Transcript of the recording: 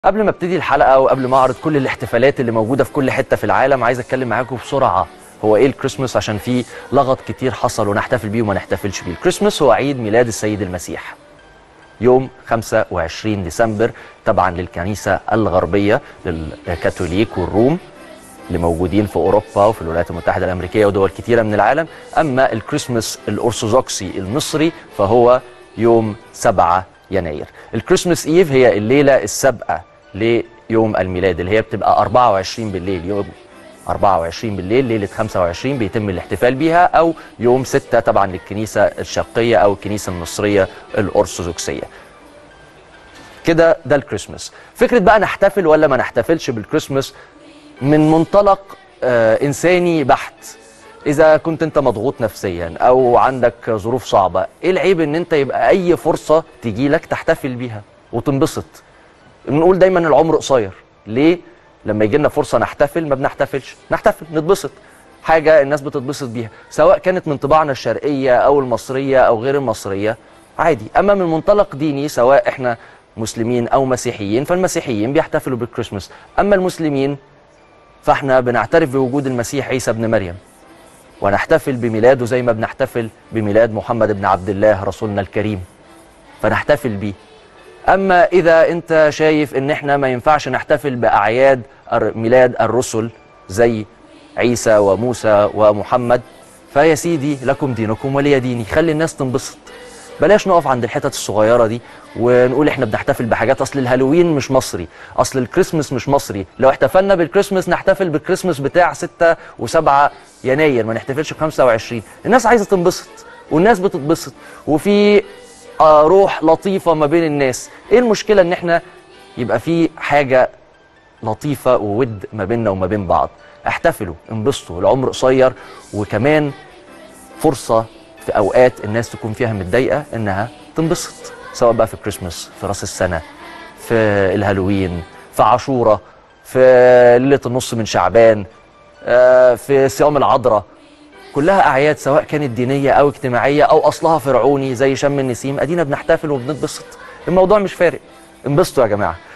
قبل ما ابتدي الحلقه وقبل ما اعرض كل الاحتفالات اللي موجوده في كل حته في العالم عايز اتكلم معاكم بسرعه هو ايه الكريسماس عشان في لغط كتير حصل ونحتفل بيه وما نحتفلش بيه الكريسماس هو عيد ميلاد السيد المسيح يوم 25 ديسمبر طبعا للكنيسه الغربيه للكاثوليك والروم اللي موجودين في اوروبا وفي الولايات المتحده الامريكيه ودول كتيره من العالم اما الكريسماس الارثوذكسي المصري فهو يوم 7 يناير الكريسماس ايف هي الليله السابقه ليوم الميلاد اللي هي بتبقى 24 بالليل يوم 24 بالليل ليله 25 بيتم الاحتفال بيها او يوم 6 طبعا للكنيسه الشرقيه او الكنيسه المصريه الارثوذكسيه كده ده الكريسماس فكره بقى نحتفل ولا ما نحتفلش بالكريسماس من منطلق آه انساني بحت اذا كنت انت مضغوط نفسيا او عندك ظروف صعبه ايه العيب ان انت يبقى اي فرصه تجي لك تحتفل بيها وتنبسط بنقول دايما العمر قصير ليه لما يجي لنا فرصه نحتفل ما بنحتفلش نحتفل نتبسط حاجه الناس بتتبسط بيها سواء كانت من طباعنا الشرقيه او المصريه او غير المصريه عادي اما من منطلق ديني سواء احنا مسلمين او مسيحيين فالمسيحيين بيحتفلوا بالكريسماس اما المسلمين فاحنا بنعترف بوجود المسيح عيسى ابن مريم ونحتفل بميلاده زي ما بنحتفل بميلاد محمد بن عبد الله رسولنا الكريم فنحتفل بيه اما اذا انت شايف ان احنا ما ينفعش نحتفل باعياد ميلاد الرسل زي عيسى وموسى ومحمد فيا سيدي لكم دينكم ولي ديني خلي الناس تنبسط بلاش نقف عند الحتت الصغيره دي ونقول احنا بنحتفل بحاجات اصل الهالوين مش مصري اصل الكريسماس مش مصري لو احتفلنا بالكريسماس نحتفل بالكريسماس بتاع 6 و7 يناير ما نحتفلش ب 25 الناس عايزه تنبسط والناس بتتبسط وفي آه روح لطيفه ما بين الناس ايه المشكله ان احنا يبقى في حاجه لطيفه وود ما بيننا وما بين بعض احتفلوا انبسطوا العمر قصير وكمان فرصه في اوقات الناس تكون فيها متضايقه انها تنبسط سواء بقى في الكريسماس في راس السنه في الهالوين في عاشوراء في ليله النص من شعبان في صيام العذراء كلها اعياد سواء كانت دينيه او اجتماعيه او اصلها فرعوني زي شم النسيم ادينا بنحتفل وبنتبسط الموضوع مش فارق انبسطوا يا جماعه